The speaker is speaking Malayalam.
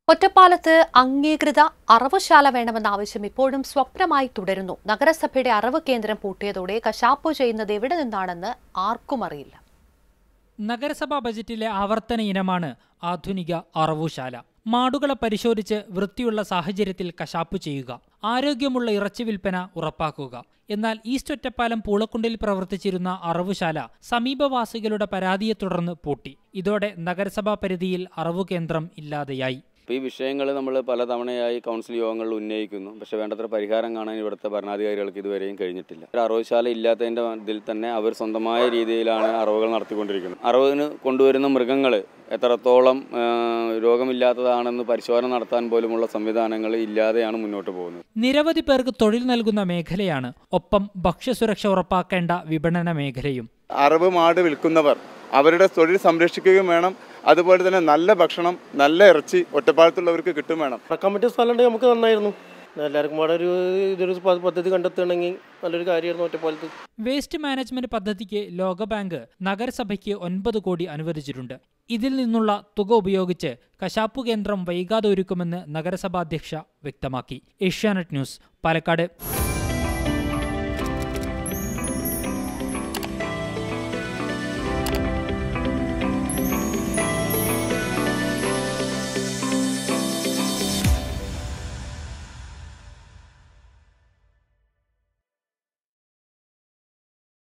ഒറ്റപ്പാലത്ത് അംഗീകൃത അറവുശാല വേണമെന്ന ആവശ്യം ഇപ്പോഴും സ്വപ്നമായി തുടരുന്നു നഗരസഭയുടെ അറവ് കേന്ദ്രം പൂട്ടിയതോടെ കശാപ്പു ചെയ്യുന്നത് എവിടെ നിന്നാണെന്ന് ആർക്കും അറിയില്ല നഗരസഭാ ബജറ്റിലെ ആവർത്തന ഇനമാണ് ആധുനിക അറവുശാല മാടുകളെ പരിശോധിച്ച് വൃത്തിയുള്ള സാഹചര്യത്തിൽ കശാപ്പ് ചെയ്യുക ആരോഗ്യമുള്ള ഇറച്ചി വിൽപ്പന ഉറപ്പാക്കുക എന്നാൽ ഈസ്റ്റ് ഒറ്റപ്പാലം പൂളക്കുണ്ടിൽ പ്രവർത്തിച്ചിരുന്ന അറവുശാല സമീപവാസികളുടെ പരാതിയെ തുടർന്ന് പൂട്ടി ഇതോടെ നഗരസഭാ പരിധിയിൽ അറവു കേന്ദ്രം ഇല്ലാതെയായി അപ്പോൾ ഈ വിഷയങ്ങൾ നമ്മൾ പലതവണയായി കൗൺസിൽ യോഗങ്ങളിൽ ഉന്നയിക്കുന്നു പക്ഷേ വേണ്ടത്ര പരിഹാരം കാണാൻ ഇവിടുത്തെ ഭരണാധികാരികൾക്ക് ഇതുവരെയും കഴിഞ്ഞിട്ടില്ല ഒരു അറവുശാല ഇല്ലാത്തതിൻ്റെ ഇതിൽ തന്നെ അവർ സ്വന്തമായ രീതിയിലാണ് അറവുകൾ നടത്തിക്കൊണ്ടിരിക്കുന്നത് അറവിന് കൊണ്ടുവരുന്ന മൃഗങ്ങൾ എത്രത്തോളം ആ, രോഗമില്ലാത്തതാണെന്ന് പരിശോധന നടത്താൻ പോലുമുള്ള സംവിധാനങ്ങൾ ഇല്ലാതെയാണ് മുന്നോട്ട് പോകുന്നത് നിരവധി പേർക്ക് തൊഴിൽ നൽകുന്ന മേഖലയാണ് ഒപ്പം ഭക്ഷ്യസുരക്ഷ ഉറപ്പാക്കേണ്ട വിപണന മേഖലയും അറവ് മാട് വിൽക്കുന്നവർ അവരുടെ തൊഴിൽ സംരക്ഷിക്കുകയും വേണം അതുപോലെ തന്നെ നല്ല ഭക്ഷണം നല്ല ഇറച്ചി ഒറ്റപ്പാലത്തുള്ളവർക്ക് കിട്ടും വേണം ഇറക്കാൻ പറ്റിയ സ്ഥലം ഉണ്ടെങ്കിൽ നമുക്ക് നന്നായിരുന്നു എല്ലാവർക്കും കൂടെ ഒരു ഇതൊരു പ- പദ്ധതി കണ്ടെത്തുകയാണെങ്കിൽ നല്ലൊരു കാര്യമായിരുന്നു ഒറ്റപ്പാലത്ത് വേസ്റ്റ് മാനേജ്മെന്റ് പദ്ധതിക്ക് ലോകബാങ്ക് നഗരസഭയ്ക്ക് ഒൻപത് കോടി അനുവദിച്ചിട്ടുണ്ട് ഇതിൽ നിന്നുള്ള തുക ഉപയോഗിച്ച് കശാപ്പു കേന്ദ്രം വൈകാതെ ഒരുക്കുമെന്ന് നഗരസഭാ അധ്യക്ഷ വ്യക്തമാക്കി ഏഷ്യാനെറ്റ് ന്യൂസ് പാലക്കാട്